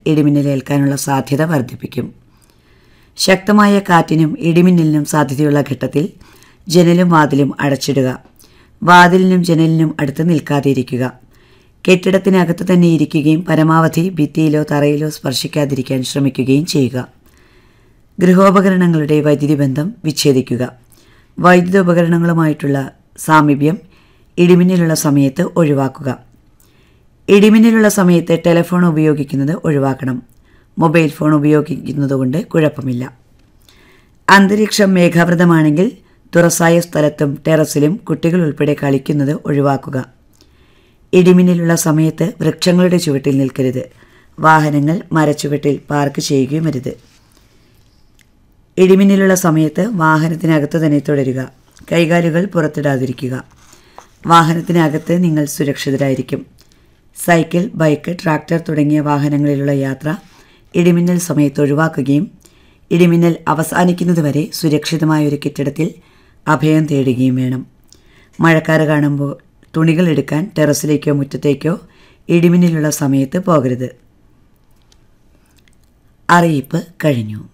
ഇടിമിന്നലേൽക്കാനുള്ള സാധ്യത വർദ്ധിപ്പിക്കും ശക്തമായ കാറ്റിനും ഇടിമിന്നലിനും സാധ്യതയുള്ള ഘട്ടത്തിൽ ജനലും വാതിലും അടച്ചിടുക വാതിലിനും ജനലിനും അടുത്ത് നിൽക്കാതിരിക്കുക കെട്ടിടത്തിനകത്ത് തന്നെ ഇരിക്കുകയും പരമാവധി ഭിത്തിയിലോ തറയിലോ സ്പർശിക്കാതിരിക്കാൻ ശ്രമിക്കുകയും ചെയ്യുക ഗൃഹോപകരണങ്ങളുടെ വൈദ്യുതി ബന്ധം വിച്ഛേദിക്കുക വൈദ്യുത ഉപകരണങ്ങളുമായിട്ടുള്ള സാമീപ്യം ഇടിമിന്നലുള്ള സമയത്ത് ഒഴിവാക്കുക ഇടിമിന്നലുള്ള സമയത്ത് ടെലിഫോൺ ഉപയോഗിക്കുന്നത് ഒഴിവാക്കണം മൊബൈൽ ഫോൺ ഉപയോഗിക്കുന്നതുകൊണ്ട് കുഴപ്പമില്ല അന്തരീക്ഷം മേഘാവൃതമാണെങ്കിൽ തുറസായ സ്ഥലത്തും ടെറസിലും കുട്ടികൾ ഉൾപ്പെടെ കളിക്കുന്നത് ഒഴിവാക്കുക ഇടിമിന്നലുള്ള സമയത്ത് വൃക്ഷങ്ങളുടെ ചുവട്ടിൽ നിൽക്കരുത് വാഹനങ്ങൾ മരച്ചുവട്ടിൽ പാർക്ക് ചെയ്യുകയും അരുത് ഇടിമിന്നലുള്ള സമയത്ത് വാഹനത്തിനകത്ത് തന്നെ തുടരുക കൈകാലുകൾ പുറത്തിടാതിരിക്കുക വാഹനത്തിനകത്ത് നിങ്ങൾ സുരക്ഷിതരായിരിക്കും സൈക്കിൾ ബൈക്ക് ട്രാക്ടർ തുടങ്ങിയ വാഹനങ്ങളിലുള്ള യാത്ര ഇടിമിന്നൽ സമയത്ത് ഒഴിവാക്കുകയും ഇടിമിന്നൽ അവസാനിക്കുന്നതുവരെ സുരക്ഷിതമായ ഒരു കെട്ടിടത്തിൽ അഭയം തേടുകയും വേണം മഴക്കാറ് കാണുമ്പോൾ തുണികൾ എടുക്കാൻ ടെറസിലേക്കോ മുറ്റത്തേക്കോ ഇടിമിന്നലുള്ള സമയത്ത് പോകരുത് അറിയിപ്പ് കഴിഞ്ഞു